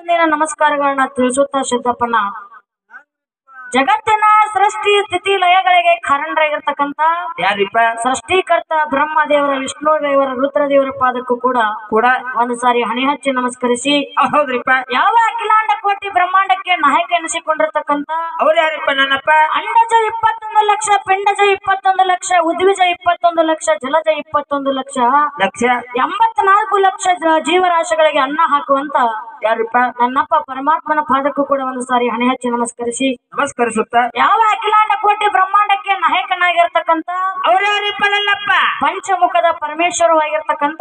ವಂದನೆಯ ನಮಸ್ಕಾರಗಳನ್ನ ತಿಳಿಸುತ್ತಾ ಸಿದ್ದಪ್ಪನ ಜಗತ್ತಿನ ಸೃಷ್ಟಿ ಸ್ಥಿತಿ ಲಯಗಳಿಗೆ ಕಾರಣರಾಗಿರ್ತಕ್ಕಂತ ಯಾರಿಪ್ಪ ಸೃಷ್ಟಿಕರ್ತ ಬ್ರಹ್ಮ ದೇವರ ವಿಷ್ಣು ದೇವರ ರುದ್ರ ದೇವರ ಪಾದಕ್ಕೂ ಕೂಡ ಕೂಡ ಒಂದು ಸಾರಿ ಹಣೆ ಹಚ್ಚಿ ನಮಸ್ಕರಿಸಿ ಹೌದ್ರಿಪ್ಪ ಯಾವ ಅಖಿಲಾಂಡ ಕೋಟಿ ಬ್ರಹ್ಮಾಂಡಕ್ಕೆ ನಾಯಕ ಎನಿಸಿಕೊಂಡಿರ್ತಕ್ಕಂತ ಅವ್ರು ಯಾರಿಪ್ಪ ನನ್ನಪ್ಪ ಅಂಡಜ ಇಪ್ಪತ್ತೊಂದು ಲಕ್ಷ ಪಿಂಡಜ ಇಪ್ಪತ್ತೊಂದು ಲಕ್ಷ ಉದ್ವಿಜ ಇಪ್ಪತ್ತೊಂದು ಲಕ್ಷ ಜಲಜ ಇಪ್ಪತ್ತೊಂದು ಲಕ್ಷ ಲಕ್ಷ ಎಂಬತ್ನಾಲ್ಕು ಲಕ್ಷ ಜ- ಜೀವರಾಶಿಗಳಿಗೆ ಅನ್ನ ಹಾಕುವಂತ ಯಾರಿಪ್ಪ ನನ್ನಪ್ಪ ಪರಮಾತ್ಮನ ಪಾದಕ್ಕೂ ಕೂಡ ಒಂದು ಸಾರಿ ಹಣೆ ಹಚ್ಚಿ ನಮಸ್ಕರಿಸಿ ನಮಸ್ಕರಿಸುತ್ತ ಯಾವ ಅಖಿಲಾಂಡ ಕೋಟಿ ಬ್ರಹ್ಮಾಂಡಕ್ಕೆ ನಾಯಕನಾಗಿರ್ತಕ್ಕಂತ ಅವ್ರು ಯಾರಿಪ್ಪ ನನ್ನಪ್ಪ ಪಂಚಮುಖದ ಪರಮೇಶ್ವರವಾಗಿರ್ತಕ್ಕಂತ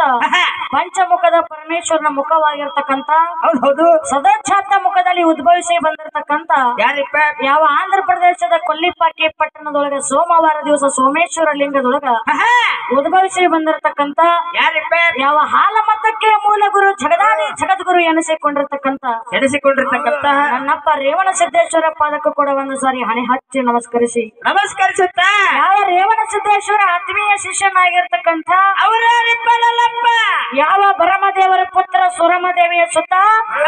ಪಂಚಮುಖದ ಪರಮೇಶ್ವರನ ಮುಖವಾಗಿರ್ತಕ್ಕಂತ ಹೌದು ಹೌದು ಸದಾಚಾತ ಮುಖದಲ್ಲಿ ಉದ್ಭವಿಸಿ ಬಂದಿರತಕ್ಕಂತ ಯಾರಿಪ್ಪ ಯಾವ ಆಂಧ್ರ ಪ್ರದೇಶದ ಕೊಲ್ಲಿಪಾಕಿ ಪಟ್ಟಣದೊಳಗ ಸೋಮವಾರ ದಿವಸ ಸೋಮೇಶ್ವರ ಲಿಂಗದೊಳಗ ಉದ್ಭವಿಸಿ ಬಂದಿರತಕ್ಕಂತ ಯಾರಿಪ್ಪ ಯಾವ ಹಾಲಮತಕ್ಕೆ ಮೂಲ ಗುರು ಜಗದಾದಿ ಜಗದ್ಗುರು ಎನಿಸಿಕೊಂಡಿರ್ತಕ್ಕಂತ ಎಣಿಸಿಕೊಂಡಿರ್ತಕ್ಕಂತ ನನ್ನಪ್ಪ ರೇವಣ ಸಿದ್ದೇಶ್ವರ ಪಾದಕ್ಕೂ ಕೂಡ ಒಂದು ಸಾರಿ ಹಣೆ ಹಚ್ಚಿ ನಮಸ್ಕರಿಸಿ ನಮಸ್ಕರಿಸುತ್ತ ಯಾವ ರೇವಣ ಸಿದ್ದೇಶ್ವರ ಆತ್ಮೀಯ ಶಿಷ್ಯನಾಗಿರ್ತಕ್ಕಂಥ ಅವ್ರು ಯಾರಿಪ್ಪ ನನ್ನಪ್ಪ ಯಾವ ಭರಮದೇವರ ಪುತ್ರ ಸುರಮದೇವಿಯ ಸುತ್ತ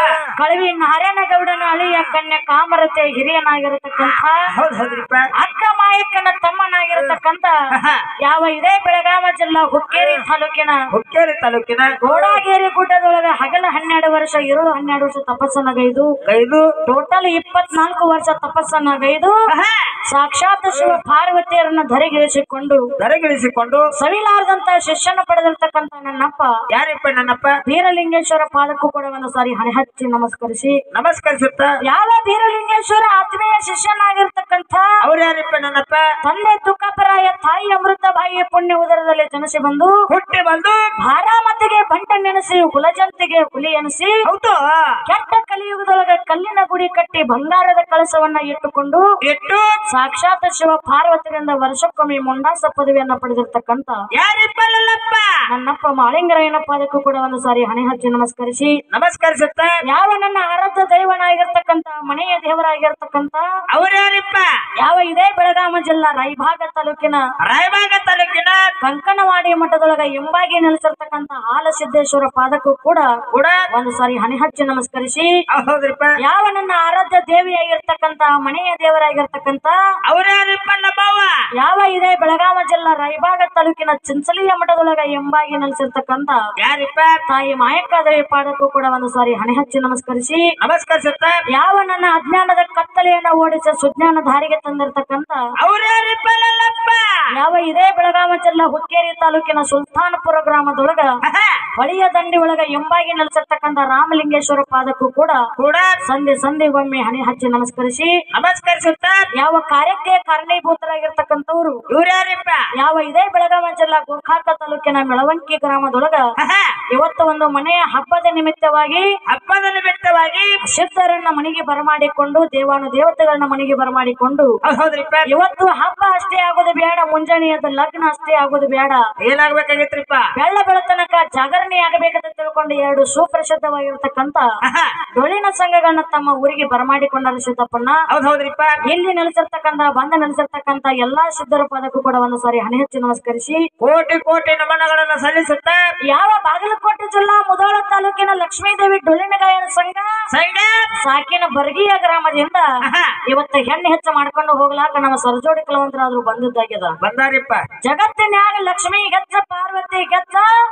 ಕಳವಿ ನಾರಾಯಣಗೌಡನ ಅಳಿಯ ಕನ್ಯಾ ಕಾಮರತೆ ಹಿರಿಯನಾಗಿರತಕ್ಕಂಥ ಹೌದ್ ಹೌದ್ರಿಪ್ಪ ಅಕ್ಕ ಮಾಯಕ್ಕನ ತಮ್ಮನಾಗಿರತಕ್ಕಂತ ಯಾವ ಇದೇ ಬೆಳಗಾವ ಜಿಲ್ಲಾ ಹುಕ್ಕೇರಿ ತಾಲೂಕಿನ ಹುಕ್ಕೇರಿ ತಾಲೂಕಿನ ಗೋಡಾಗೇರಿ ಗುಡ್ಡದೊಳಗ ಹಗಲ ಹನ್ನೆರಡು ವರ್ಷ ಇರುಳು ಹನ್ನೆರಡು ವರ್ಷ ತಪಸ್ಸನ್ನಗೈದು ಕೈದು ಟೋಟಲ್ ಇಪ್ಪತ್ನಾಲ್ಕು ವರ್ಷ ತಪಸ್ಸನ್ನಗೈದು ಸಾಕ್ಷಾತ್ ಶಿವ ಪಾರ್ವತಿಯರನ್ನ ಧರೆಗಿಳಿಸಿಕೊಂಡು ದರಗಿಳಿಸಿಕೊಂಡು ಸವಿಲಾರದಂತ ಶಿಷ್ಯನ ಪಡೆದಿರ್ತಕ್ಕಂತ ನನ್ನಪ್ಪ ಯಾರಿಪ್ಪ ನನ್ನಪ್ಪ ಬೀರಲಿಂಗೇಶ್ವರ ಪಾದಕ್ಕೂ ಕೂಡ ಒಂದು ಸಾರಿ ಹಣೆ ಹಚ್ಚಿ ನಮಸ್ಕರಿಸಿ ನಮಸ್ಕರಿಸುತ್ತ ಯಾವ ಬೀರಲಿಂಗೇಶ್ವರ ಆತ್ಮೀಯ ಶಿಷ್ಯನಾಗಿರ್ತಕ್ಕಂಥ ಅವ್ರು ಯಾರಿಪ್ಪ ನನ್ನಪ್ಪ ತಂದೆ ತುಕ್ಕಪರಾಯ ತಾಯಿ ಅಮೃತ ಬಾಯಿಯ ಪುಣ್ಯ ಉದರದಲ್ಲಿ ಜನಿಸಿ ಬಂದು ಹುಟ್ಟಿ ಬಂದು ಭಾರಾಮತಿಗೆ ಬಂಟ ನೆನೆಸಿ ಹುಲಜಂತಿಗೆ ಹುಲಿ ಎನಿಸಿ ಹೌದು ಕೆಟ್ಟ ಕಲಿಯುಗದೊಳಗ ಕಲ್ಲಿನ ಗುಡಿ ಕಟ್ಟಿ ಬಂಗಾರದ ಕಳಸವನ್ನ ಇಟ್ಟುಕೊಂಡು ಎಷ್ಟು ಸಾಕ್ಷಾತ್ ಶಿವ ಪಾರ್ವತಿಯಿಂದ ವರ್ಷಕ್ಕೊಮ್ಮೆ ಮುಂಡಾಸ ಪದವಿಯನ್ನ ಪಡೆದಿರ್ತಕ್ಕಂತ ಯಾರಿಪ್ಪ ನನ್ನಪ್ಪ ನನ್ನಪ್ಪ ಮಾಳಿಂಗರಾಯನ ಪಾದಕ್ಕೂ ಕೂಡ ಒಂದು ಸಾರಿ ಹಣೆ ಹಚ್ಚಿ ನಮಸ್ಕರಿಸಿ ನಮಸ್ಕರಿಸುತ್ತ ಯಾವ ನನ್ನ ಆರಾಧ್ಯ ದೈವನಾಗಿರ್ತಕ್ಕಂತ ಮನೆಯ ದೇವರಾಗಿರ್ತಕ್ಕಂತ ಅವ್ರು ಯಾರಿಪ್ಪ ಯಾವ ಇದೇ ಬೆಳಗಾವಿ ಜಿಲ್ಲಾ ರಾಯಭಾಗ ತಾಲೂಕಿನ ರಾಯಬಾಗ ತಾಲೂಕಿನ ಕಂಕನವಾಡಿ ಮಠದೊಳಗ ಎಂಬಾಗಿ ನೆಲೆಸಿರ್ತಕ್ಕಂತ ಹಾಲಸಿದ್ದೇಶ್ವರ ಪಾದಕ್ಕೂ ಕೂಡ ಕೂಡ ಒಂದು ಸಾರಿ ಹಣೆ ಹಚ್ಚಿ ನಮಸ್ಕರಿಸಿ ಹೌದ್ರಿಪ್ಪ ಯಾವ ನನ್ನ ಆರಾಧ್ಯ ದೇವಿಯಾಗಿರ್ತಕ್ಕಂತ ಮನೆಯ ದೇವರಾಗಿರ್ತಕ್ಕಂತ ಅವ್ರು ಯಾರಿಪ್ಪ ನಮ್ಮವ್ವ ಯಾವ ಇದೇ ಬೆಳಗಾವಿ ಜಿಲ್ಲಾ ರಾಯಭಾಗ ತಾಲೂಕಿನ ಚಿಂಚಲಿಯ ಮಠದೊಳಗ ಎಂಬಾಗಿ ನೆಲೆಸಿರ್ತಕ್ಕಂತ ಯಾರಿಪ್ಪ ತಾಯಿ ಮಾಯಕ್ಕಾದೇವಿ ಪಾದಕ್ಕೂ ಕೂಡ ಒಂದು ಸಾರಿ ಹಣೆ ಹಚ್ಚಿ ನಮಸ್ಕರಿಸಿ ನಮಸ್ಕರಿಸುತ್ತ ಯಾವ ನನ್ನ ಅಜ್ಞಾನದ ಕತ್ತಲೆಯನ್ನ ಓಡಿಸಿ ಸುಜ್ಞಾನ ದಾರಿಗೆ ತಂದಿರತಕ್ಕಂತ ಅವ್ರು ಯಾರಿಪ್ಪ ನನ್ನಪ್ಪ ಯಾವ ಇದೇ ಬೆಳಗಾವಿ ಜಿಲ್ಲಾ ಹುಕ್ಕೇರಿ ತಾಲೂಕಿನ ಸುಲ್ತಾನಪುರ ಗ್ರಾಮದೊಳಗ ಹೊಳೆಯ ದಂಡಿ ಒಳಗ ಎಂಬಾಗಿ ನೆಲೆಸಿರ್ತಕ್ಕಂತ ರಾಮಲಿಂಗೇಶ್ವರ ಪಾದಕ್ಕೂ ಕೂಡ ಕೂಡ ಸಂಧಿ ಸಂಧಿಗೊಮ್ಮೆ ಹಣೆ ಹಚ್ಚಿ ನಮಸ್ಕರಿಸಿ ನಮಸ್ಕರಿಸುತ್ತ ಯಾವ ಕಾರ್ಯಕ್ಕೆ ಕಾರಣೀಭೂತರಾಗಿರ್ತಕ್ಕಂಥವ್ರು ಇವ್ರು ಯಾರಿಪ್ಪ ಯಾವ ಇದೇ ಬೆಳಗಾವಿ ಜಿಲ್ಲಾ ಗೋಕಾಕ ತಾಲೂಕಿನ ಮೆಳವಂಕಿ ಗ್ರಾಮದೊಳಗ ಇವತ್ತು ಒಂದು ಮನೆಯ ಹಬ್ಬದ ನಿಮಿತ್ತವಾಗಿ ಹಬ್ಬದ ನಿಮಿತ್ತವಾಗಿ ಸಿದ್ಧರನ್ನ ಮನೆಗೆ ಬರಮಾಡಿಕೊಂಡು ದೇವಾನು ದೇವತೆಗಳನ್ನ ಮನೆಗೆ ಬರಮಾಡಿಕೊಂಡು ಹೌದ್ರಿಪ್ಪ ಇವತ್ತು ಹಬ್ಬ ಅಷ್ಟೇ ಆಗೋದು ಬೇಡ ಮುಂಜಾನೆಯದ ಲಗ್ನ ಅಷ್ಟೇ ಆಗೋದು ಬೇಡ ಏನಾಗ್ಬೇಕಾಗಿತ್ರಿಪ್ಪ ಬೆಳ್ಳ ಬೆಳತನಕ ಜಾಗರಣೆ ಆಗಬೇಕಂತ ತಿಳ್ಕೊಂಡು ಎರಡು ಸುಪ್ರಸಿದ್ಧವಾಗಿರ್ತಕ್ಕಂತ ಡೊಳ್ಳಿನ ಸಂಘಗಳನ್ನ ತಮ್ಮ ಊರಿಗೆ ಬರಮಾಡಿಕೊಂಡರು ಸಿದ್ದಪ್ಪನ್ನ ಹೌದ್ ಹೌದ್ರಿಪ್ಪ ಇಲ್ಲಿ ನೆಲೆಸಿರ್ತಕ್ಕಂತ ಬಂದ ನೆಲೆಸಿರ್ತಕ್ಕಂತ ಎಲ್ಲಾ ಸಿದ್ಧರ ಪದಕ್ಕೂ ಕೂಡ ಒಂದು ಸಾರಿ ಹಣೆ ಹಚ್ಚಿ ನಮಸ್ಕರಿಸಿ ಕೋಟಿ ಕೋಟಿ ನಮನಗಳನ್ನ ಸಲ್ಲಿಸುತ್ತ ಯಾವ ಬಾಗಲಕೋಟೆ ಜಿಲ್ಲಾ ಮುಧೋಳ ತಾಲೂಕಿನ ಲಕ್ಷ್ಮೀದೇವಿ ಡೊಳ್ಳಿನ ಗಾಯನ ಸಂಘ ಸೈಡ ಸಾಕಿನ ಬರ್ಗಿಯ ಗ್ರಾಮದಿಂದ ಇವತ್ತ ಹೆಣ್ಣು ಹೆಚ್ಚು ಮಾಡ್ಕೊಂಡು ಹೋಗ್ಲಾಕ ನಮ್ಮ ಸರಜೋಡಿ ಕಲವಂತರಾದ್ರು ಬಂದಿದ್ದಾಗ್ಯದ ಬಂದಾರಿಪ್ಪ ಜಗತ್ತಿನ್ಯಾಗ ಲಕ್ಷ್ಮಿ ಹೆಚ್ಚ ಪಾರ್ವತಿ ಹೆಚ್ಚ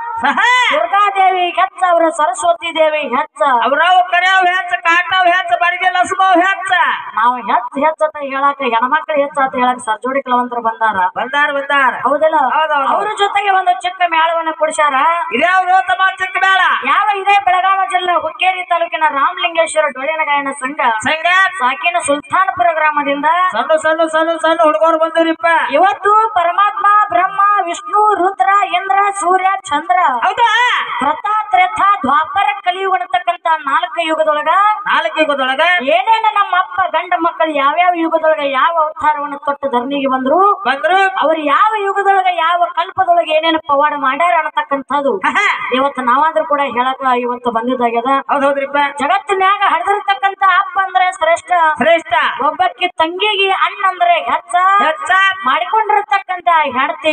ದುರ್ಗಾದೇವಿ ಹೆಚ್ಚ ಅವರ ಸರಸ್ವತಿ ದೇವಿ ಹೆಚ್ಚ ಅವ್ರಾವ್ ಕರ್ಯಾವ್ ಹೆಚ್ಚ ಕಾಟಾವ್ ಹೆಚ್ಚ ಬರಿಗೆ ಲಸ್ಮಾವ್ ಹೆಚ್ಚ ನಾವು ಹೆಚ್ಚ ಹೆಚ್ಚತ ಹೇಳಾಕ ಹೆಣ್ಮಕ್ಳು ಹೆಚ್ಚ ಅಂತ ಹೇಳಕ್ ಸರ್ಜೋಡಿ ಕಲವಂತರು ಬಂದಾರ ಬಂದಾರ ಬಂದಾರ ಹೌದಿಲ್ಲ ಹೌದೌದು. ಅವ್ರ ಜೊತೆಗೆ ಒಂದು ಚಿಕ್ಕ ಮೇಳವನ್ನ ಕೊಡಿಸ್ಯಾರ ಇದ್ಯಾವ್ದು ತಮ್ಮ ಚಿಕ್ಕ ಬೇಡ ಯಾವ ಇದೇ ಬೆಳಗಾವಿ ಜಿಲ್ಲೆ ಹುಕ್ಕೇರಿ ತಾಲೂಕಿನ ರಾಮಲಿಂಗೇಶ್ವರ ಡೊಳ್ಳಿನ ಗಾಯನ ಸಂಘ ಸಂಘ ಸಾಕಿನ ಸುಲ್ತಾನಪುರ ಗ್ರಾಮದಿಂದ ಸಣ್ಣ ಸಣ್ಣ ಸಣ್ಣ ಸಣ್ಣ ಹುಡುಗರು ಬಂದಿರಿಪ್ಪ ಇವತ್ತು ಪರಮಾತ್ಮ ಬ್ರಹ್ಮ ವಿಷ್ಣು ರುದ್ರ ಇಂದ್ರ ಸೂರ್ಯ ಚಂದ್ರ ಹೌದಾ ಕೃತ ತ್ರೇತ ದ್ವಾಪರ ಕಲಿಯುಗ ಅನ್ನತಕ್ಕಂತ ನಾಲ್ಕು ಯುಗದೊಳಗ ನಾಲ್ಕು ಯುಗದೊಳಗ ಏನೇನ ನಮ್ಮ ಅಪ್ಪ ಗಂಡ ಮಕ್ಕಳು ಯಾವ್ಯಾವ ಯುಗದೊಳಗ ಯಾವ ಅವತಾರವನ್ನು ತೊಟ್ಟು ಧರಣಿಗೆ ಬಂದ್ರು ಬಂದ್ರು ಅವ್ರು ಯಾವ ಯುಗದೊಳಗ ಯಾವ ಕಲ್ಪದೊಳಗ ಏನೇನು ಪವಾಡ ಮಾಡ್ಯಾರ ಅನ್ನತಕ್ಕಂಥದ್ದು ಇವತ್ತು ನಾವಾದ್ರೂ ಕೂಡ ಹೇಳಕ ಇವತ್ತು ಬಂದಿದ್ದಾಗ್ಯದ ಹೌದ್ ಹೌದ್ರಿಪ್ಪ ಜಗತ್ತಿನ್ಯಾಗ ಹಡ್ದಿರ್ತಕ್ಕಂತ ಅಪ್ಪ ಅಂದ್ರೆ ಶ್ರೇಷ್ಠ ಶ್ರೇಷ್ಠ ಒಬ್ಬಕ್ಕೆ ತಂಗಿಗೆ ಅಣ್ಣ ಅಂದ್ರೆ ಹೆಚ್ಚ ಹೆಚ್ಚ ಮಾಡಿಕೊಂಡಿರ್ತಕ್ಕಂತ ಹೆಂಡತಿಗೆ ಗಂಡ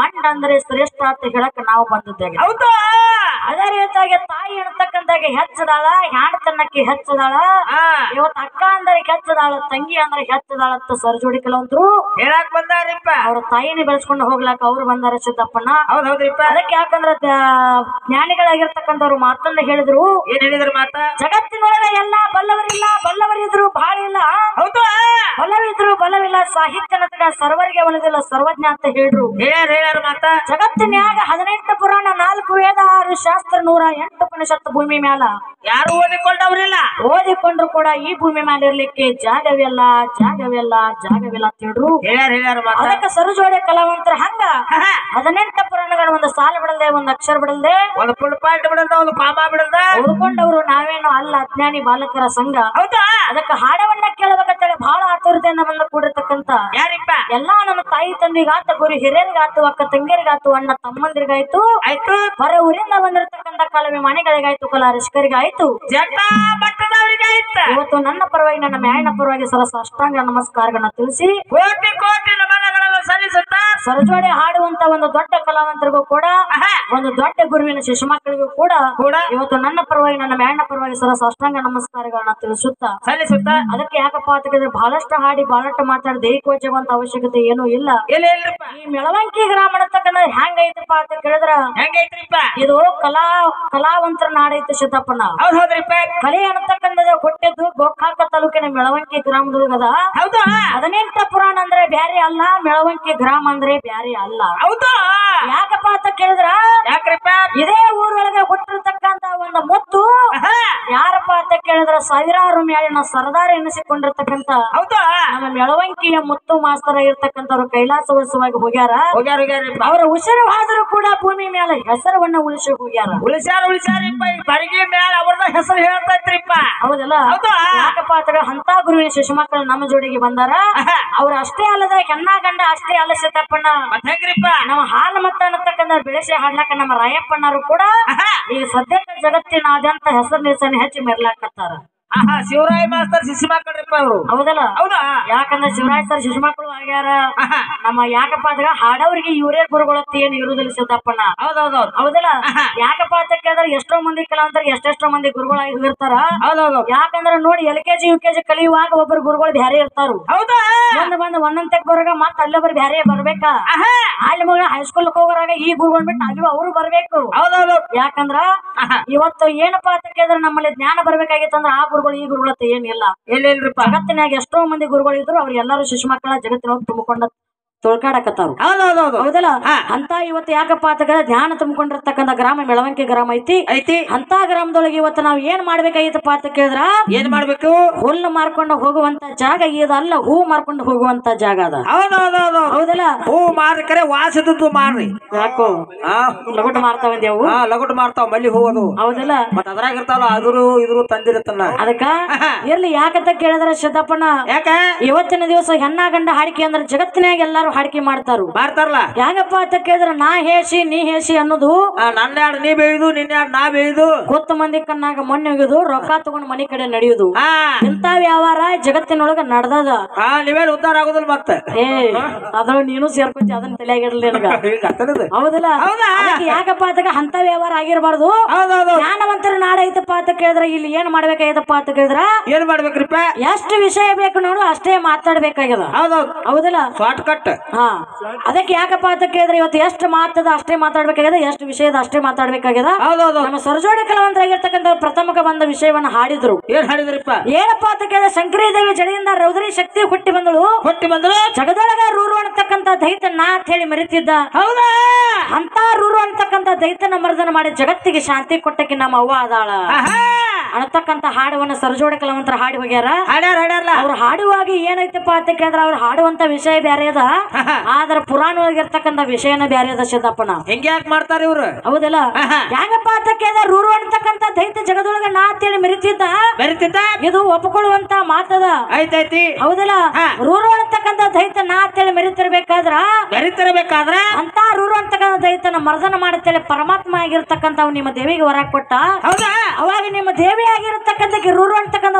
ಗಂಡ ಅಂದ್ರೆ ಶ್ರೇಷ್ಠ ಅಂತ ಹೇಳಕ್ ನಾವು ಬಂದಿದ್ದೇವೆ ಹೌದು ಅದೇ ರೀತಿಯಾಗಿ ತಾಯಿ ಅನ್ನತಕ್ಕಂತಾಗ ಹೆಚ್ಚದಾಳ ಹ್ಯಾಂಡ್ತನಕ್ಕೆ ಹೆಚ್ಚದಾಳ ಹಾ ಇವತ್ ಅಕ್ಕ ಅಂದ್ರೆ ಹೆಚ್ಚದಾಳ ತಂಗಿ ಅಂದ್ರೆ ಹೆಚ್ಚದಾಳ ಅಂತ ಸರ್ಜೋಡಿ ಕೆಲವಂತರು ಹೇಳಕ್ ಬಂದಾರಿಪ್ಪ ಅವ್ರ ತಾಯಿನೇ ಬೆಳೆಸ್ಕೊಂಡು ಹೋಗ್ಲಾಕ ಅವ್ರು ಬಂದಾರ ಸಿದ್ದಪ್ಪನ ಹೌದ್ ಹೌದ್ರಿಪ್ಪ ಅದಕ್ಕೆ ಯಾಕಂದ್ರ ದ- ಜ್ಞಾನಿಗಳಾಗಿರ್ತಕ್ಕಂಥವ್ರು ಮಾತನ್ನ ಹೇಳಿದ್ರು ಏನ್ ಹೇಳಿದ್ರ ಮಾತ ಜಗತ್ತಿನೊಳಗೆ ಎಲ್ಲ ಬಲ್ಲವರಿಲ್ಲ ಬಲ್ಲವರಿದ್ರು ಬಹಳ ಇಲ್ಲ ಹೌದು ಬಲ್ಲವಿದ್ರು ಬಲವಿಲ್ಲ ಸಾಹಿತ್ಯ ಅನ್ನತಕ್ಕ ಸರ್ವರಿಗೆ ಒಳದಿಲ್ಲ ಸರ್ವಜ್ಞ ಅಂತ ಹೇಳ್ರು ಹೇಳ್ಯಾರ ಹೇಳ್ಯಾರ ಮಾತ ಜಗತ್ತಿನ್ಯಾಗ ಹದಿನೆಂಟು ಪುರಾಣ ನಾಲ್ಕು ವೇದ ಆರು ಶಾಸ್ತ್ರ ನೂರ ಎಂಟು ಉಪನಿಷತ್ತು ಭೂಮಿ ಮ್ಯಾಲ ಯಾರು ಓದಿಕೊಂಡವ್ರಿಲ್ಲ ಓದಿಕೊಂಡ್ರು ಕೂಡ ಈ ಭೂಮಿ ಮ್ಯಾಲ ಇರ್ಲಿಕ್ಕೆ ಜಾಗವಿಲ್ಲ ಜಾಗವಿಲ್ಲ ಜಾಗವಿಲ್ಲ ಅಂತ ಹೇಳ್ರು ಹೇಳ್ಯಾರ ಹೇಳ್ಯಾರ ಮಾತ ಅದಕ್ಕೆ ಸರುಜೋಡೆ ಕಲಾವಂತರ ಹಂಗ ಆಹಾ. ಹದಿನೆಂಟು ಪುರಾಣಗಳ ಒಂದು ಸಾಲ ಬಿಡಲ್ದೆ ಒಂದು ಅಕ್ಷರ ಬಿಡಲ್ದೆ ಒಂದು ಫುಲ್ ಪಾಯಿಂಟ್ ಬಿಡಲ್ದ ಒಂದು ಕಾಮ ಬಿಡಲ್ದ ಓದ್ಕೊಂಡವ್ರು ನಾವೇನು ಅಲ್ಲ ಅಜ್ಞಾನಿ ಬಾಲಕರ ಸಂಘ ಹೌದಾ ಅದಕ್ಕೆ ಹಾಡವನ್ನ ಕೇಳಬೇಕಂತೇಳಿ ಬಹಳ ಆತುರತೆಯಿಂದ ಬಂದು ಕೂಡಿರ್ತಕ್ಕಂತ ಯಾರಿಪ್ಪ ಎಲ್ಲಾ ನಮ್ಮ ತಾಯಿ ತಂದಿಗಾತ ಗುರು ಹಿರಿಯರಿಗಾತು ಅಕ್ಕ ತಂಗಿಯರಿಗಾತು ಅಣ್ಣ ತಮ್ಮಂದಿರಿಗಾಯ್ತು ಆಯ್ತು ಹೊರ ಊರಿಂದ ಬಂದಿರತಕ್ಕಂತ ಕಲವಿ ಮನೆಗಳಿಗಾಯ್ತು ಕಲಾ ರಸಿಕರಿಗಾಯ್ತು ಜಟ ಮಟ್ಟದವ್ರಿಗೆ ಆಯ್ತ ಇವತ್ತು ನನ್ನ ಪರವಾಗಿ ನನ್ನ ಮ್ಯಾಳಿನ ಪರವಾಗಿ ಸರಸ ಅಷ್ಟಾಂಗ ನಮಸ್ಕಾರಗಳನ್ನ ತಿಳಿಸಿ ಕೋಟಿ ಕೋಟಿ ನಮನಗಳನ್ನು ಸಲ್ಲಿಸುತ್ತ ಸರಜೋಡೆ ಹಾಡುವಂತ ಒಂದು ದೊಡ್ಡ ಕಲಾವಂತರಿಗೂ ಕೂಡ ಆಹಾ. ಒಂದು ದೊಡ್ಡ ಗುರುವಿನ ಶಿಶು ಮಕ್ಕಳಿಗೂ ಕೂಡ ಕೂಡ ಇವತ್ತು ನನ್ನ ಪರವಾಗಿ ನನ್ನ ಮ್ಯಾಳಿನ ಪರವಾಗಿ ಸರಸ ಅಷ್ಟಾಂಗ ನಮಸ್ಕಾರಗಳನ್ನ ತಿಳಿಸುತ್ತಾ ಸಲ್ಲಿಸುತ್ತ ಅದಕ್ಕೆ ಯಾಕಪ್ಪ ಅಂತ ಕೇಳಿದ್ರೆ ಬಹಳಷ್ಟು ಹಾಡಿ ಬಹಳಷ್ಟು ಮಾತಾಡಿ ದೈಹಿಕವಚಗುವಂತ ಅವಶ್ಯಕತೆ ಏನೂ ಇಲ್ಲ ಇಲ್ಲ ಇಲ್ರಿಪ್ಪ ಈ ಮೆಳವಂಕಿ ಗ್ರಾಮ ಅನ್ನತಕ್ಕಂಥ ಹೆಂಗ್ ಐತಪ್ಪ ಅಂತ ಕೇಳಿದ್ರ ಹೆಂಗೈತ್ರಿಪ್ಪ ಇದು ಕಲಾ ಕಲಾವಂತರ ನಾಡೈತೆ ಸಿದ್ದಪ್ಪನ ಹೌದ್ ಹೌದ್ರಿಪ್ಪ ಕಲೆ ಅನ್ನತಕ್ಕಂಥದ್ದು ಹುಟ್ಟಿದ್ದು ಗೋಕಾಕ ತಾಲೂಕಿನ ಮೆಳವಂಕಿ ಗ್ರಾಮದೊಳಗದ ಹೌದು ಹದಿನೆಂಟ ಪುರಾಣ ಅಂದ್ರೆ ಬ್ಯಾರೆ ಅಲ್ಲ ಮೆಳವಂಕಿ ಗ್ರಾಮ ಅಂದ್ರೆ ಬ್ಯಾರೆ ಅಲ್ಲ ಹೌದು ಯಾಕಪ್ಪ ಅಂತ ಕೇಳಿದ್ರ ಯಾಕ್ರಿಪ್ಪ ಇದೇ ಊರೊಳಗೆ ಹುಟ್ಟಿರ್ತಕ್ಕಂತ ಒಂದು ಮುತ್ತು ಆಹಾ. ಯಾರಪ್ಪ ಅಂತ ಕೇಳಿದ್ರ ಸಾವಿರಾರು ಮ್ಯಾಲಿನ ಸರದಾರ ಎನಿಸಿಕೊಂಡಿರ್ತಕ್ಕಂತ ಹೌದು ನಮ್ಮ ಮೆಳವಂಕಿಯ ಮುತ್ತು ಮಾಸ್ತರ ಇರ್ತಕ್ಕಂಥವ್ರು ಕೈಲಾಸವಾಸವಾಗಿ ಹೋಗ್ಯಾರ ಹೋಗ್ಯಾರ ಹೋಗ್ಯಾರಿಪ್ಪ ಅವರ ಉಸಿರು ಹೋದರೂ ಕೂಡ ಭೂಮಿ ಮೇಲೆ ಹೆಸರವನ್ನ ಉಳಿಸಿ ಹೋಗ್ಯಾರ ಉಳಿಸ್ಯಾರ ಉಳಿಸ್ಯಾರಿಪ್ಪ ಈ ಬರಿಗೆ ಮ್ಯಾಲ ಅವ್ರದ ಹೆಸರು ಹೇಳ್ತೈತ್ರಿಪ್ಪ ಹೌದಲ್ಲ ಹೌದು. ಯಾಕಪ್ಪ ಅಂತ ಅಂತ ಗುರುವಿನ ಶಿಶು ಮಕ್ಕಳು ನಮ್ಮ ಜೋಡಿಗೆ ಬಂದಾರ ಆಹಾ. ಅವ್ರು ಅಷ್ಟೇ ಅಲ್ಲದ ಹೆಣ್ಣ ಗಂಡ ಅಷ್ಟೇ ಅಲ್ಲ ಸಿದ್ದಪ್ಪಣ್ಣ ಮತ್ ಹೆಂಗ್ರಿಪ್ಪ ನಮ್ಮ ಹಾಲು ಮತ್ತ ಅನ್ನತಕ್ಕಂಥ ಬೆಳೆಸಿ ಹಾಡ್ಲಕ್ಕ ನಮ್ಮ ರಾಯಪ್ಪಣ್ಣರು ಕೂಡ ಆಹಾ. ಈಗ ಸದ್ಯಕ್ಕೆ ಜಗತ್ತಿನಾದ್ಯಂತ ಹೆಸರು ನಿಲ್ಸನೆ ಹೆಚ್ಚಿ ಮೆರ್ಲಾಕತ್ತಾರ ಆಹಾ ಶಿವರಾಯ ಮಾಸ್ತರ್ ಶಿಶು ಮಕ್ಕಳ್ರಿಪ್ಪ ಅವರು ಹೌದಲ್ಲ ಹೌದಾ ಯಾಕಂದ್ರೆ ಶಿವರಾಜ್ ಸರ್ ಶಿಶು ಮಕ್ಕಳು ಆಗ್ಯಾರ ಆಹಾ. ನಮ್ಮ ಯಾಕಪ್ಪ ಅಂದ್ರೆ ಹಾಡೋರಿಗೆ ಇವರೇ ಗುರುಗಳತ್ತ ಏನು ಇರುದಿಲ್ಲ ಸಿದ್ದಪ್ಪಣ್ಣ ಹೌದೌದೌದು ಹೌದಲ್ಲ ಆಹಾ. ಯಾಕಪ್ಪ ಅಂತ ಕೇಳಿದ್ರೆ ಎಷ್ಟೋ ಮಂದಿ ಕಲಾವಂತರಿಗೆ ಎಷ್ಟೆಷ್ಟೋ ಮಂದಿ ಗುರುಗಳಾಗಿ ಇರ್ತಾರ ಹೌದೌದು ಯಾಕಂದ್ರ ನೋಡಿ L K G U K G ಕಲಿಯುವಾಗ ಒಬ್ಬರು ಗುರುಗಳು ಬ್ಯಾರೆ ಇರ್ತಾರು ಹೌದಾ ಬಂದ್ ಬಂದ್ ಒಂದೊಂದಕ್ಕೆ ಬರೋಗ ಮತ್ತ ಅಲ್ಲೊಬ್ರು ಬ್ಯಾರೆ ಬರ್ಬೇಕಾ ಆಹಾ. ಅಲ್ಲಿ ಮಗ ಹೈಸ್ಕೂಲ್ ಹೋಗೋರಾಗ ಈ ಗುರುಗಳು ಬಿಟ್ಟು ಅಲ್ಲಿ ಅವರು ಬರ್ಬೇಕು ಹೌದೌದು ಯಾಕಂದ್ರ ಆಹಾ. ಇವತ್ತು ಏನಪ್ಪಾ ಅಂತ ಕೇಳಿದ್ರೆ ನಮ್ಮಲ್ಲಿ ಜ್ಞಾನ ಬರ್ಬೇಕಾಗಿತ್ತಂದ್ರ ಆ ಗುರುಗಳು ಈ ಗುರುಗಳ ಹತ್ರ ಏನಿಲ್ಲ ಇಲ್ಲ ಇಲ್ರಿಪ್ಪ ಜಗತ್ತಿನಾಗ ಎಷ್ಟೋ ಮಂದಿ ಗುರುಗಳು ಇದ್ರು ಅವ್ರು ಎಲ್ಲರೂ ಶಿಶು ಮಕ್ಕಳ ಜಗತ್ತಿನೊಳಗೆ ತುಂಬಿಕೊಂಡ ತೊಳ್ಕಾಡಕತ್ತಾರು ಹೌದೌದೌದು ಹೌದಲ್ಲ ಹಾ. ಅಂತ ಇವತ್ತು ಯಾಕಪ್ಪ ಅಂತ ಕೇಳಿದ್ರೆ ಜ್ಞಾನ ತುಂಬಿಕೊಂಡಿರ್ತಕ್ಕಂಥ ಗ್ರಾಮ ಮೆಳವಂಕಿ ಗ್ರಾಮ ಐತಿ ಐತಿ ಅಂತ ಗ್ರಾಮದೊಳಗೆ ಇವತ್ತು ನಾವ್ ಏನ್ ಮಾಡ್ಬೇಕಾಗಿತ್ತಪ್ಪ ಅಂತ ಕೇಳಿದ್ರ ಏನ್ ಮಾಡ್ಬೇಕು ಹುಲ್ಲು ಮಾರ್ಕೊಂಡು ಹೋಗುವಂತ ಜಾಗ ಇದಲ್ಲ ಹೂ ಮಾರ್ಕೊಂಡು ಹೋಗುವಂತ ಜಾಗ ಅದ ಹೌದೌದೌದು ಹೌದಲ್ಲ ಹೂ ಮಾರ್ಕರೆ ವಾಸದದ್ದು ಮಾರ್ರಿ ಯಾಕೋ ಹಾ ಲಗುಟ್ ಮಾರ್ತಾವಂದೇವು ಹಾ ಲಗುಟ್ ಮಾರ್ತಾವ ಮಲ್ಲಿ ಹೂ ಅದು ಹೌದಲ್ಲ ಮತ್ತ ಅದ್ರಾಗ ಇರ್ತಾವಲ್ಲ ಅದ್ರು ಇದ್ರು ತಂದಿರುತ್ತಲ್ಲ ಅದಕ್ಕ ಇರ್ಲಿ ಯಾಕಂತ ಕೇಳಿದ್ರ ಸಿದ್ದಪ್ಪನ ಯಾಕ ಇವತ್ತಿನ ದಿವಸ ಹೆಣ್ಣ ಗಂಡ ಹಾಡಿಕೆ ಅಂದ್ರೆ ಜಗತ್ತಿನಾಗ ಎಲ್ಲಾರು ಹಾಡಿಕೆ ಮಾಡ್ತಾರು ಮಾಡ್ತಾರಲ್ಲ ಹೆಂಗಪ್ಪ ಅಂತ ಕೇಳಿದ್ರ ನಾ ಹೇಸಿ ನೀ ಹೇಸಿ ಅನ್ನೋದು ಆ, ನನ್ನ ಯಾಡ್ ನೀ ಬೇಯುದು ನಿನ್ನ ಯಾಡ್ ನಾ ಬೇಯುದು ಗೊತ್ತ ಮಂದಿ ಕಣ್ಣಾಗ ಮಣ್ಣು ಒಗೆದು ರೊಕ್ಕ ತಗೊಂಡ್ ಮನಿ ಕಡೆ ನಡೆಯುದು ಹಾ ಇಂತ ವ್ಯವಹಾರ ಜಗತ್ತಿನೊಳಗ ನಡ್ದದ ಹಾ ನೀವೇನ್ ಉದ್ದಾರ ಆಗುದಿಲ್ಲ ಮತ್ತ ಏ ಅದ್ರ ನೀನು ಸೇರ್ಕೊಂತಿ ಅದನ್ನ ತಲೆಯಾಗಿರ್ಲಿ ನನಗ ಈಗ ಅರ್ಥನದು. ಹೌದಲ್ಲ ಹೌದಾ? ಅದಕ್ಕೆ ಯಾಕಪ್ಪ ಅಂತ ಅಂತ ವ್ಯವಹಾರ ಆಗಿರಬಾರ್ದು ಹೌದೌದು ಜ್ಞಾನವಂತರ ನಾಡ ಐತಪ್ಪ ಅಂತ ಕೇಳಿದ್ರ ಇಲ್ಲಿ ಏನ್ ಮಾಡ್ಬೇಕಾಗೈತಪ್ಪ ಅಂತ ಕೇಳಿದ್ರ ಏನ್ ಮಾಡ್ಬೇಕ್ರಿಪ್ಪ ಎಷ್ಟು ವಿಷಯ ಬೇಕು ನೋಡು ಅಷ್ಟೇ ಮಾತಾಡ್ಬೇಕಾಗ್ಯದ ಹೌದೌದು ಹೌದಲ್ಲ ಶಾರ್ಟ್ ಕಟ್ ಹಾ ಅದಕ್ಕೆ ಯಾಕಪ್ಪ ಅಂತ ಕೇಳಿದ್ರೆ ಇವತ್ತು ಎಷ್ಟು ಮಾತದ ಅಷ್ಟೇ ಮಾತಾಡ್ಬೇಕಾಗ್ಯದ ಎಷ್ಟು ವಿಷಯದ ಅಷ್ಟೇ ಮಾತಾಡ್ಬೇಕಾಗ್ಯದ ಹೌದೌದು ನಮ್ಮ ಸರಜೋಡಿ ಕಲಾವಂತರಾಗಿರ್ತಕ್ಕಂಥ ಪ್ರಥಮಕ ಬಂದ ವಿಷಯವನ್ನ ಹಾಡಿದ್ರು ಏನ್ ಹಾಡಿದ್ರಿಪ್ಪ ಏನಪ್ಪ ಅಂತ ಕೇಳಿದ್ರೆ ಶಂಕರಿ ದೇವಿ ಜಡೆಯಿಂದ ರೌದ್ರಿ ಶಕ್ತಿ ಹುಟ್ಟಿ ಬಂದಳು ಕೊಟ್ಟಿ ಬಂದ್ರು ಜಗದೊಳಗ ರೂರು ಅನ್ನತಕ್ಕಂಥ ದೈತನ ಅಂತ ಹೇಳಿ ಮರಿತಿದ್ದ ಹೌದಾ ಅಂತ ರೂರು ಅಂತಕ್ಕಂಥ ದೈತನ ಮರ್ದನ ಮಾಡಿ ಜಗತ್ತಿಗೆ ಶಾಂತಿ ಕೊಟ್ಟಕ್ಕೆ ನಮ್ಮ ಅವ್ವ ಅದಾಳ ಆಹಾ. ಅನ್ನತಕ್ಕಂಥ ಹಾಡವನ್ನ ಸರಜೋಡಿ ಕಲಾವಂತರ ಹಾಡಿ ಹೋಗ್ಯಾರ ಹಾಡ್ಯಾರ ಹಾಡ್ಯಾರಲ್ಲ ಅವ್ರು ಹಾಡುವಾಗ ಏನೈತಪ್ಪ ಅಂತ ಕೇಳಿದ್ರೆ ಅವ್ರು ಹಾಡುವಂತ ವಿಷಯ ಬ್ಯಾರೆ ಅದ ಆದ್ರ ಪುರಾಣವಾಗಿರ್ತಕ್ಕಂಥ ವಿಷಯನ ಬ್ಯಾರೆ ಅದ ಸಿದ್ದಪ್ಪನ ಹೆಂಗ್ ಯಾಕೆ ಮಾಡ್ತಾರ ಇವ್ರು ಹೌದಲ್ಲ ಆಹಾ. ಹೆಂಗಪ್ಪ ಅಂತ ಕೇಳಿದ್ರೆ ರೂರು ಅಂತಕ್ಕಂಥ ದೈತ ಜಗದೊಳಗ ನಾ ಅಂತೇಳಿ ಮೆರಿತಿದ್ದ ಬರಿತಿದ್ದ ಇದು ಒಪ್ಕೊಳ್ಳುವಂತ ಮಾತದ ಐತೈತಿ ಹೌದಲ್ಲ ಹಾ. ರೂರು ಅಂತಕ್ಕಂಥ ದೈತ ನಾ ಅಂತೇಳಿ ಮೆರಿತಿರ್ಬೇಕಾದ್ರ ಬರಿತಿರ್ಬೇಕಾದ್ರ ಅಂತ ರೂರು ಅಂತಕ್ಕಂಥ ದೈತನ ಮರ್ದನ ಮಾಡತ್ತೇಳಿ ಪರಮಾತ್ಮ ಆಗಿರ್ತಕ್ಕಂಥವ್ ನಿಮ್ಮ ದೇವಿಗೆ ವರ ಕೊಟ್ಟ ಹೌದಾ ಅವಾಗ ನಿಮ್ಮ ದೇವಿ ಆಗಿರತಕ್ಕಂಥ ರೂರು ಅಂತಕ್ಕಂಥ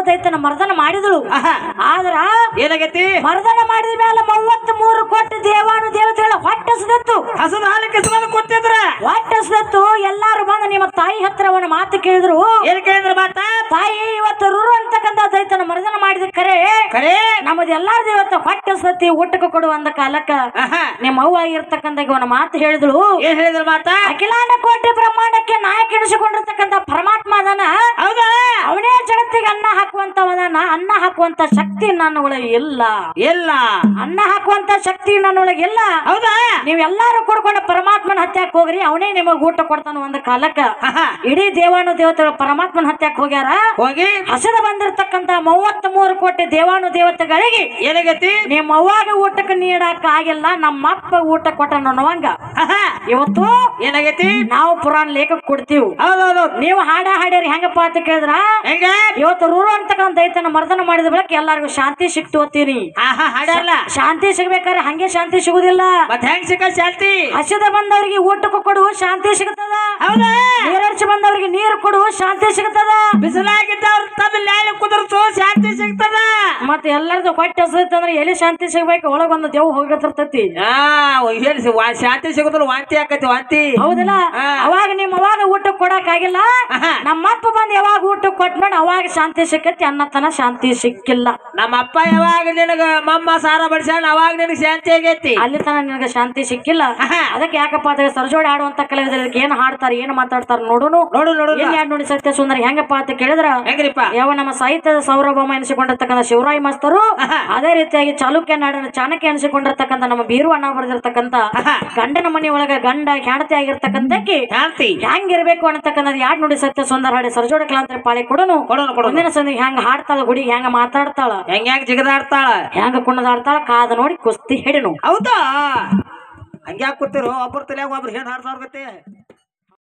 ದೈತನ ಮರ್ದನ ಮಾಡಿದಳು ಆಹಾ ಆದ್ರ ಏನಾಗೈತಿ ಮರ್ದನ ಮಾಡಿದ ಮೇಲೆ ಮೂವತ್ತ್ ಮೂರು ಕೋಟಿ ದೇವಾನು ದೇವತೆಗಳ ಹೊಟ್ಟೆಸದತ್ತು ಹಸದ ಹಾಲು ಕಿಸ್ಕೊಂಡು ಕೂತಿದ್ರ ಹೊಟ್ಟೆಸದತ್ತು ಎಲ್ಲಾರು ಬಂದು ನಿಮ್ಮ ತಾಯಿ ಹತ್ರ ಅವನ ಮಾತು ಕೇಳಿದ್ರು ಏನ್ ಕೇಳಿದ್ರ ಮಾತ ತಾಯಿ ಇವತ್ತು ರುರು ಅಂತಕ್ಕಂಥ ದೈತನ ಮರ್ದನ ಮಾಡಿದ ಕರೆ ಕರೆ ನಮ್ಮದು ಎಲ್ಲಾರ್ದು ಇವತ್ತು ಹೊಟ್ಟೆಸತಿ ಊಟಕ್ಕೆ ಕೊಡುವ ಅಂದ ಕಾಲಕ್ಕ ಆಹಾ ನಿಮ್ಮ ಅವ್ವ ಆಗಿರ್ತಕ್ಕಂಥ ಅವನ ಮಾತು ಹೇಳಿದಳು ಏನ್ ಹೇಳಿದ್ರ ಮಾತ ಅಖಿಲಾಂಡ ಕೋಟಿ ಬ್ರಹ್ಮಾಂಡಕ್ಕೆ ನಾಯಕ ಎನಿಸಿಕೊಂಡಿರ್ತಕ್ಕಂಥ ಪರಮಾತ್ಮ ಅದಾನ ಹೌದಾ ಅವನೇ ಜಗತ್ತಿಗೆ ಅನ್ನ ಹಾಕುವಂತವದಾನ ಅನ್ನ ಹಾಕುವಂತ ಶಕ್ತಿ ನನ್ನೊಳಗೆ ಇಲ್ಲ ಇಲ್ಲ ಅನ್ನ ಹಾಕುವಂತ ಶಕ್ತಿ ನನ್ನೊಳಗೆ ಇಲ್ಲ ಹೌದಾ ನೀವೆಲ್ಲಾರು ಕೊಡ್ಕೊಂಡು ಪರಮಾತ್ಮನ ಹತ್ಯಾಕ್ ಹೋಗ್ರಿ ಅವನೇ ನಿಮಗ್ ಊಟ ಕೊಡ್ತಾನ ಒಂದ್ ಕಾಲಕ್ಕ ಆಹಾ ಇಡೀ ದೇವಾನು ದೇವತೆಗಳು ಪರಮಾತ್ಮನ ಹತ್ಯಾಕ್ ಹೋಗ್ಯಾರ ಹೋಗಿ ಹಸದ ಬಂದಿರತಕ್ಕಂತ ಮೂವತ್ತ್ ಮೂರು ಕೋಟಿ ದೇವಾನು ದೇವತೆಗಳಿಗೆ ಏನಾಗೈತಿ ನಿಮ್ಮ ಅವ್ವಾಗ ಊಟಕ್ಕೆ ನೀಡಾಕ ಆಗಿಲ್ಲ ನಮ್ಮಪ್ಪ ಊಟ ಕೊಟ್ಟ ಅನ್ನುವಂಗ ಆಹಾ ಇವತ್ತು ಏನಾಗೈತಿ ನಾವು ಪುರಾಣ ಲೇಖಕ್ ಕೊಡ್ತೀವಿ ಹೌದೌದು ನೀವು ಹಾಡ ಹಾಡ್ಯಾರಿ ಹೆಂಗಪ್ಪ ಅಂತ ಕೇಳಿದ್ರ ಹೆಂಗ ಇವತ್ತು ರೂರು ಅಂತಕ್ಕಂಥ ದೈತನ ಮರ್ದನ ಮಾಡಿದ ಬಳಿಕ ಎಲ್ಲಾರ್ಗು ಶಾಂತಿ ಸಿಕ್ತು ಅಂತೀರಿ ಆಹಾ ಹಾಡಲ್ಲ ಶಾಂತಿ ಸಿಗ್ಬೇಕಾದ್ರೆ ಹಂಗೆ ಶಾಂತಿ ಸಿಗುದಿಲ್ಲ ಮತ್ ಹೆಂಗ್ ಸಿಕ್ಕ ಶಾಂತಿ ಹಸಿದ ಬಂದವರಿಗೆ ಊಟಕ್ಕೆ ಕೊಡು ಶಾಂತಿ ಸಿಗುತ್ತದ ಹೌದಾ ನೀರಡಿಸಿ ಬಂದವರಿಗೆ ನೀರು ಕೊಡು ಶಾಂತಿ ಸಿಗುತ್ತದ ಬಿಸಿಲಾಗಿದ್ದವ್ರ ತಮ್ಮ ನ್ಯಾಯ ಕುದುರ್ಸು ಶಾಂತಿ ಸಿಗ್ತದ ಮತ್ತೆ ಎಲ್ಲರದು ಹೊಟ್ಟೆ ಹಸೈತೆ ಅಂದ್ರೆ ಎಲ್ಲಿ ಶಾಂತಿ ಸಿಗ್ಬೇಕು ಒಳಗೊಂದು ದೇವ್ ಹೋಗಿರ್ತೈತಿ ಆ ಹೇಳಿ ಶಾಂತಿ ಸಿಗುದಿಲ್ಲ ವಾಂತಿ ಆಕತಿ ವಾಂತಿ ಹೌದಲ್ಲ ಹಾ. ಅವಾಗ ನಿಮ್ ಅವಾಗ ಊಟಕ್ಕೆ ಕೊಡಕ್ ಆಗಿಲ್ಲ ಆಹಾ. ನಮ್ಮಪ್ಪ ಬಂದ್ ಯಾವಾಗ ಊಟಕ್ಕೆ ಕೊಟ್ಮೇಲೆ ಅವಾಗ ಶಾಂತಿ ಸಿಕ್ಕತಿ ಅನ್ನತನ ಶಾಂತಿ ಸಿಕ್ಕಿಲ್ಲ ನಮ್ಮ ಅಪ್ಪ ಯಾವಾಗ ನಿನಗ ಮಮ್ಮ ಸಾರ ಬಡಿಸ್ಯಾನ ಅವಾಗ ನಿನಗ ಶಾಂತಿ ಆಗೈತಿ ಅಲ್ಲಿ ತನ ನಿನಗೆ ಶಾಂತಿ ಸಿಕ್ಕಿಲ್ಲ ಆಹಾ. ಅದಕ್ಕೆ ಯಾಕಪ್ಪ ಅದಾಗ ಸರ್ಜೋಡಿ ಆಡುವಂತ ಕಲಾವಿದರಿಗೆ ಏನ್ ಹಾಡ್ತಾರ ಏನ್ ಮಾತಾಡ್ತಾರ ನೋಡುನು ನೋಡು ನೋಡು ಏನ್ ಯಾಡ್ ನೋಡಿ ಸತ್ಯ ಸುಂದರ ಹೆಂಗಪ್ಪ ಅಂತ ಕೇಳಿದ್ರ ಹೆಂಗ್ರಿಪ್ಪ ಯಾವ ನಮ್ಮ ಸಾಹಿತ್ಯದ ಸೌರಭಮ ಎನಿಸಿಕೊಂಡಿರ್ತಕ್ಕಂಥ ಶಿವರಾಯ ಮಾಸ್ತರು ಆಹಾ. ಅದೇ ರೀತಿಯಾಗಿ ಚಾಲುಕ್ಯ ನಾಡಿನ ಚಾಣಕ್ಯ ಎನಿಸಿಕೊಂಡಿರ್ತಕ್ಕಂಥ ನಮ್ಮ ಬೀರು ಅಣ್ಣ ಬರೆದಿರ್ತಕ್ಕಂಥ ಆಹಾ. ಗಂಡನ ಮನೆ ಒಳಗ ಗಂಡ ಹೆಂಡತಿ ಆಗಿರ್ತಕ್ಕಂಥಕ್ಕೆ ಶಾಂತಿ ಹೆಂಗಿರ್ಬೇಕು ಅನ್ನತಕ್ಕಂಥದ್ದು ಯಾಡ್ ನೋಡಿ ಸತ್ಯ ಸುಂದರ ಹಾಡಿ ಸರ್ಜೋಡಿ ಕಲಾಂತರ ಪಾಳಿ ಕೊಡನು ಕೊಡೋನು ಕೊಡೋನು ಮುಂದಿನ ಸಂದಿ ಹೆಂಗ ಹಾಡ್ತಾಳ ಗುಡಿ ಹೆಂಗ ಮಾತಾಡ್ತಾಳ ಹೆಂಗ್ ಹೆಂಗ್ ಜಿಗದಾಡ್ತಾಳ ಹೆಂಗ ಕುಣದಾಡ್ತಾಳ ಕಾದ ನೋಡಿ ಕುಸ್ತಿ ಹಿಡಿನು ಹೌದಾ ಹಂಗ್ಯಾಕ್ ಕೂತಿರು ಒಬ್ಬರ ತಲೆಯಾಗ ಒಬ್ರು ಹೇಳಿ ಹಾಡ್ಸಾರ್ಗತ್ತೆ